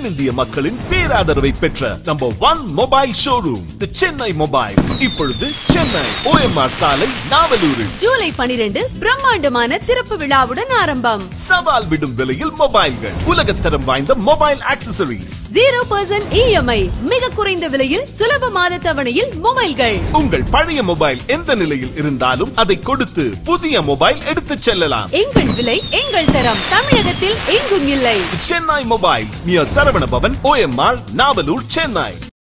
தென்னிந்திய மக்களின் பேராதரவை பெற்ற number one mobile showroom the Chennai mobiles இப்பொழுது சென்னை ஓஎம்ஆர் சாலை நாவலூரில் ஜூலை பனிரெண்டு பிரம்மாண்டமான திறப்பு விழாவுடன் ஆரம்பம் சவால் விடும் விலையில் மொபைல்கள் உலகத்தரம் வாய்ந்த mobile accessories zero percent EMI மிக குறைந்த விலையில் சுலப மாத தவணையில் மொபைல்கள் உங்கள் பழைய மொபைல் எந்த நிலையில் இருந்தாலும் அதை கொடுத்து புதிய மொபைல் எடுத்துச் செல்லலாம் எங்கள் விலை எங்கள் தரம் தமிழகத்தில் எங்கும் இல்லை Chennai mobiles near Saravana Bhavan OMR Navalur Chennai